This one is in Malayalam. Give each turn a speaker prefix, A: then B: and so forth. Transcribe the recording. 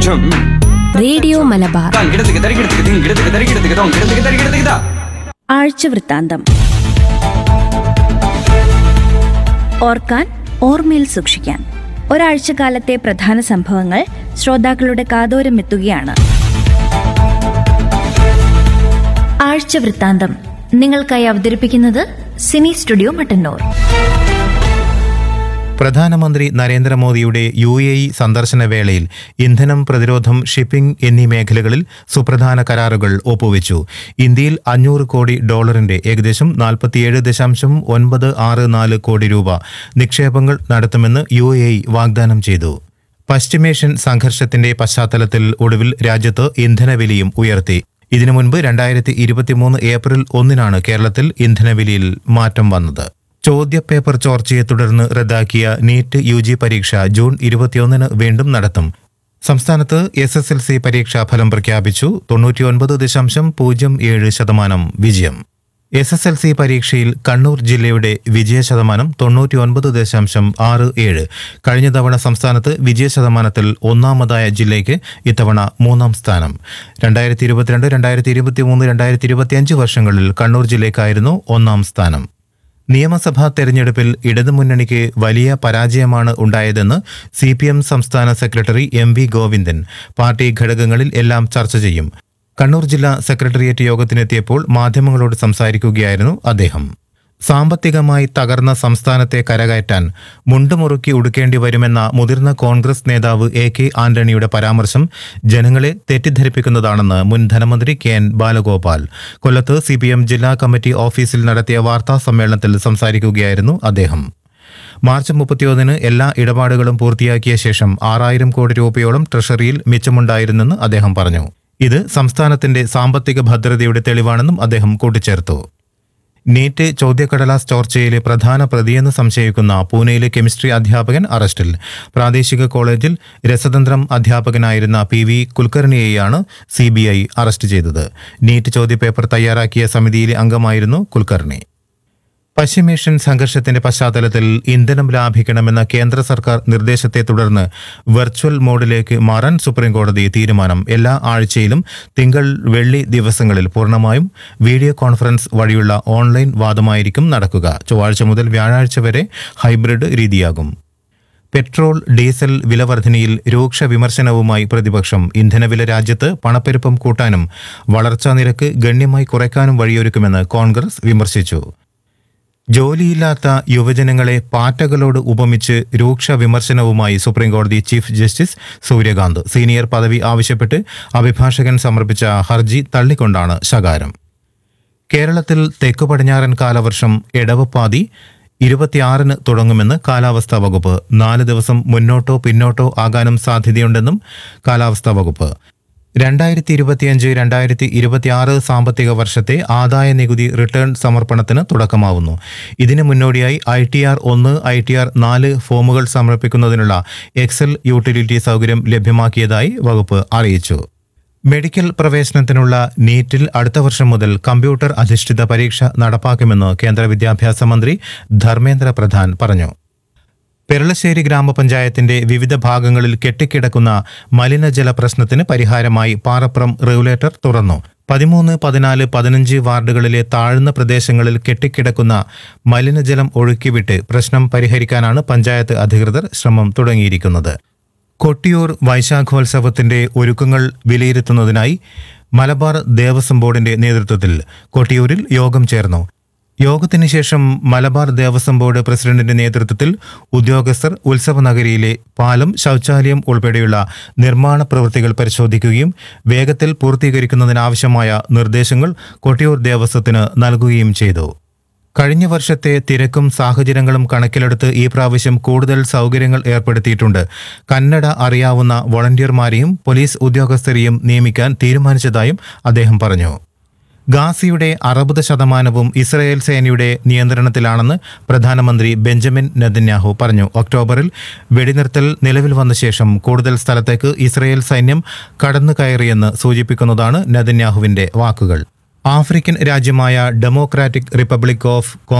A: ഝും
B: റേഡിയോ മലബാർ
A: താൻ കിടത്തിക്ക് തരികിടത്തിക്ക് തിങ് കിടത്തിക്ക് തരികിടത്തിക്ക് തോം കിടത്തിക്ക് തരികിടത്തിക്ക് താ
C: ആഴ്ച വൃത്താന്തം ഓർക്കാൻ ഓർമ്മയിൽ സൂക്ഷിക്കാൻ ഒരാഴ്ച കാലത്തെ പ്രധാന സംഭവങ്ങൾ ശ്രോതാക്കളുടെ കാതോരം എത്തുകയാണ് ആഴ്ച വൃത്താന്തം നിങ്ങൾക്കായി അവതരിപ്പിക്കുന്നത് സിനി സ്റ്റുഡിയോ മട്ടന്നൂർ
D: പ്രധാനമന്ത്രി നരേന്ദ്രമോദിയുടെ യു എ ഇ സന്ദർശന വേളയിൽ ഇന്ധനം പ്രതിരോധം ഷിപ്പിംഗ് എന്നീ മേഖലകളിൽ സുപ്രധാന കരാറുകൾ ഒപ്പുവെച്ചു ഇന്ത്യയിൽ അഞ്ഞൂറ് കോടി ഡോളറിന്റെ ഏകദേശം നാൽപ്പത്തിയേഴ് ദശാംശം ഒൻപത് ആറ് നാല് കോടി രൂപ നിക്ഷേപങ്ങൾ നടത്തുമെന്ന് യു എ ഇ വാഗ്ദാനം ചെയ്തു പശ്ചിമേഷ്യൻ സംഘർഷത്തിന്റെ പശ്ചാത്തലത്തിൽ ഒടുവിൽ രാജ്യത്ത് ഇന്ധനവിലയും ഉയർത്തി ഇതിനു മുൻപ് രണ്ടായിരത്തി ഇരുപത്തിമൂന്ന് ഏപ്രിൽ ഒന്നിനാണ് കേരളത്തിൽ ഇന്ധനവിലയിൽ മാറ്റം വന്നത് ചോദ്യപേപ്പർ ചോർച്ചയെ തുടർന്ന് റദ്ദാക്കിയ നീറ്റ് യു ജി പരീക്ഷ ജൂൺ ഇരുപത്തിയൊന്നിന് വീണ്ടും നടത്തും സംസ്ഥാനത്ത് എസ് എസ് എൽ സി പരീക്ഷാ ഫലം പ്രഖ്യാപിച്ചു തൊണ്ണൂറ്റിയൊൻപത് ദശാംശം പൂജ്യം ഏഴ് ശതമാനം വിജയം എസ് എസ് എൽ സി പരീക്ഷയിൽ കണ്ണൂർ ജില്ലയുടെ വിജയ ശതമാനം തൊണ്ണൂറ്റിയൊൻപത് ദശാംശം ആറ് ഏഴ് കഴിഞ്ഞ തവണ സംസ്ഥാനത്ത് വിജയ ശതമാനത്തിൽ ഒന്നാമതായ ജില്ലയ്ക്ക് ഇത്തവണ മൂന്നാം സ്ഥാനം രണ്ടായിരത്തി ഇരുപത്തിരണ്ട് രണ്ടായിരത്തി ഇരുപത്തിമൂന്ന് രണ്ടായിരത്തി ഇരുപത്തിയഞ്ച് വർഷങ്ങളിൽ കണ്ണൂർ ജില്ലയ്ക്കായിരുന്നു ഒന്നാം സ്ഥാനം നിയമസഭാ തെരഞ്ഞെടുപ്പിൽ ഇടതുമുന്നണിക്ക് വലിയ പരാജയമാണ് ഉണ്ടായതെന്ന് സി പി എം സംസ്ഥാന secretary M V Govindan party ഘടകങ്ങളിൽ എല്ലാം ചർച്ച ചെയ്യും കണ്ണൂർ ജില്ലാ സെക്രട്ടേറിയറ്റ് യോഗത്തിനെത്തിയപ്പോൾ മാധ്യമങ്ങളോട് സംസാരിക്കുകയായിരുന്നു അദ്ദേഹം സാമ്പത്തികമായി തകർന്ന സംസ്ഥാനത്തെ കരകയറ്റാൻ മുണ്ടുമുറുക്കി ഉടുക്കേണ്ടി വരുമെന്ന മുതിർന്ന കോൺഗ്രസ് നേതാവ് എ കെ ആന്റണിയുടെ പരാമർശം ജനങ്ങളെ തെറ്റിദ്ധരിപ്പിക്കുന്നതാണെന്ന് മുൻ ധനമന്ത്രി കെ എൻ ബാലഗോപാൽ കൊല്ലത്ത് സി ജില്ലാ കമ്മിറ്റി ഓഫീസിൽ നടത്തിയ വാർത്താ സമ്മേളനത്തിൽ സംസാരിക്കുകയായിരുന്നു അദ്ദേഹം മാർച്ച് മുപ്പത്തിയൊന്നിന് എല്ലാ ഇടപാടുകളും പൂർത്തിയാക്കിയ ശേഷം ആറായിരം കോടി രൂപയോളം ട്രഷറിയിൽ മിച്ചമുണ്ടായിരുന്നെന്ന് അദ്ദേഹം പറഞ്ഞു ഇത് സംസ്ഥാനത്തിന്റെ സാമ്പത്തിക ഭദ്രതയുടെ തെളിവാണെന്നും അദ്ദേഹം കൂട്ടിച്ചേർത്തു നീറ്റ് ചോദ്യക്കടലാസ് ചോർച്ചയിലെ പ്രധാന പ്രതിയെന്ന് സംശയിക്കുന്ന പൂനെയിലെ കെമിസ്ട്രി അധ്യാപകൻ അറസ്റ്റിൽ പ്രാദേശിക കോളേജിൽ രസതന്ത്രം അധ്യാപകനായിരുന്ന പി വി കുൽക്കർണിയെയാണ് സി ബി ഐ അറസ്റ്റ് ചെയ്തത് നീറ്റ് ചോദ്യപേപ്പർ തയ്യാറാക്കിയ സമിതിയിലെ അംഗമായിരുന്നു കുൽക്കർണി പശ്ചിമേഷ്യൻ സംഘർഷത്തിന്റെ പശ്ചാത്തലത്തിൽ ഇന്ധനം ലാഭിക്കണമെന്ന കേന്ദ്ര സർക്കാർ നിർദ്ദേശത്തെ തുടർന്ന് വെർച്വൽ മോഡിലേക്ക് മാറാൻ സുപ്രീംകോടതി തീരുമാനം എല്ലാ ആഴ്ചയിലും തിങ്കൾ വെള്ളി ദിവസങ്ങളിൽ പൂർണ്ണമായും വീഡിയോ കോൺഫറൻസ് വഴിയുള്ള ഓൺലൈൻ വാദമായിരിക്കും നടക്കുക ചൊവ്വാഴ്ച മുതൽ വ്യാഴാഴ്ച വരെ ഹൈബ്രിഡ് രീതിയാകും പെട്രോൾ ഡീസൽ വിലവർധനയിൽ രൂക്ഷ വിമർശനവുമായി പ്രതിപക്ഷം ഇന്ധനവില രാജ്യത്ത് പണപ്പെരുപ്പം കൂട്ടാനും വളർച്ചാ നിരക്ക് ഗണ്യമായി കുറയ്ക്കാനും വഴിയൊരുക്കുമെന്ന് കോൺഗ്രസ് വിമർശിച്ചു ജോലിയില്ലാത്ത യുവജനങ്ങളെ പാറ്റകളോട് ഉപമിച്ച് രൂക്ഷ വിമർശനവുമായി സുപ്രീംകോടതി ചീഫ് ജസ്റ്റിസ് സൂര്യകാന്ത് സീനിയർ പദവി ആവശ്യപ്പെട്ട് അഭിഭാഷകൻ സമർപ്പിച്ച ഹർജി തള്ളിക്കൊണ്ടാണ് ശകാരം കേരളത്തിൽ തെക്കു പടിഞ്ഞാറൻ കാലവർഷം എടവപ്പാതി ഇരുപത്തിയാറിന് തുടങ്ങുമെന്ന് കാലാവസ്ഥാ വകുപ്പ് നാല് ദിവസം മുന്നോട്ടോ പിന്നോട്ടോ ആകാനും സാധ്യതയുണ്ടെന്നും കാലാവസ്ഥാ വകുപ്പ് രണ്ടായിരത്തി ഇരുപത്തിയഞ്ച് രണ്ടായിരത്തി ഇരുപത്തിയാറ് സാമ്പത്തിക വർഷത്തെ ആദായ നികുതി റിട്ടേൺ സമർപ്പണത്തിന് തുടക്കമാവുന്നു ഇതിന് മുന്നോടിയായി ഐ ടി ആർ ഒന്ന് ഐ ടി ആർ നാല് ഫോമുകൾ സമർപ്പിക്കുന്നതിനുള്ള എക്സൽ യൂട്ടിലിറ്റി സൗകര്യം ലഭ്യമാക്കിയതായി വകുപ്പ് അറിയിച്ചു മെഡിക്കൽ പ്രവേശനത്തിനുള്ള നീറ്റിൽ അടുത്ത വർഷം മുതൽ കമ്പ്യൂട്ടർ അധിഷ്ഠിത പരീക്ഷ നടപ്പാക്കുമെന്ന് കേന്ദ്ര വിദ്യാഭ്യാസ മന്ത്രി ധർമ്മേന്ദ്ര പ്രധാൻ പറഞ്ഞു പെരളശ്ശേരി ഗ്രാമപഞ്ചായത്തിന്റെ വിവിധ ഭാഗങ്ങളിൽ കെട്ടിക്കിടക്കുന്ന മലിനജല പ്രശ്നത്തിന് പരിഹാരമായി പാറപ്പുറം റെഗുലേറ്റർ തുറന്നു പതിമൂന്ന് പതിനാല് പതിനഞ്ച് വാർഡുകളിലെ താഴ്ന്ന പ്രദേശങ്ങളിൽ കെട്ടിക്കിടക്കുന്ന മലിനജലം ഒഴുക്കിവിട്ട് പ്രശ്നം പരിഹരിക്കാനാണ് പഞ്ചായത്ത് അധികൃതർ ശ്രമം തുടങ്ങിയിരിക്കുന്നത് കൊട്ടിയൂർ വൈശാഖോത്സവത്തിന്റെ ഒരുക്കങ്ങൾ വിലയിരുത്തുന്നതിനായി മലബാർ ദേവസ്വം ബോർഡിന്റെ നേതൃത്വത്തിൽ കൊട്ടിയൂരിൽ യോഗം ചേർന്നു യോഗത്തിന് ശേഷം മലബാർ ദേവസ്വം ബോർഡ് പ്രസിഡന്റിന്റെ നേതൃത്വത്തിൽ ഉദ്യോഗസ്ഥർ ഉത്സവ നഗരിയിലെ പാലം ശൗചാലയം ഉൾപ്പെടെയുള്ള നിർമ്മാണ പ്രവൃത്തികൾ പരിശോധിക്കുകയും വേഗത്തിൽ പൂർത്തീകരിക്കുന്നതിനാവശ്യമായ നിർദ്ദേശങ്ങൾ കൊട്ടിയൂർ ദേവസ്വത്തിന് നൽകുകയും ചെയ്തു കഴിഞ്ഞ വർഷത്തെ തിരക്കും സാഹചര്യങ്ങളും കണക്കിലെടുത്ത് ഈ പ്രാവശ്യം കൂടുതൽ സൗകര്യങ്ങൾ ഏർപ്പെടുത്തിയിട്ടുണ്ട് കന്നഡ അറിയാവുന്ന വോളണ്ടിയർമാരെയും പോലീസ് ഉദ്യോഗസ്ഥരെയും നിയമിക്കാൻ തീരുമാനിച്ചതായും അദ്ദേഹം പറഞ്ഞു ഗാസിയുടെ അറുപത് ശതമാനവും ഇസ്രയേൽ സേനയുടെ നിയന്ത്രണത്തിലാണെന്ന് പ്രധാനമന്ത്രി ബെഞ്ചമിൻ നെതന്യാഹു പറഞ്ഞു ഒക്ടോബറിൽ വെടിനിർത്തൽ നിലവിൽ വന്ന ശേഷം കൂടുതൽ സ്ഥലത്തേക്ക് ഇസ്രയേൽ സൈന്യം കടന്നു കയറിയെന്ന് സൂചിപ്പിക്കുന്നതാണ് നെതന്യാഹുവിന്റെ വാക്കുകൾ ആഫ്രിക്കൻ രാജ്യമായ ഡെമോക്രാറ്റിക് റിപ്പബ്ലിക് ഓഫ്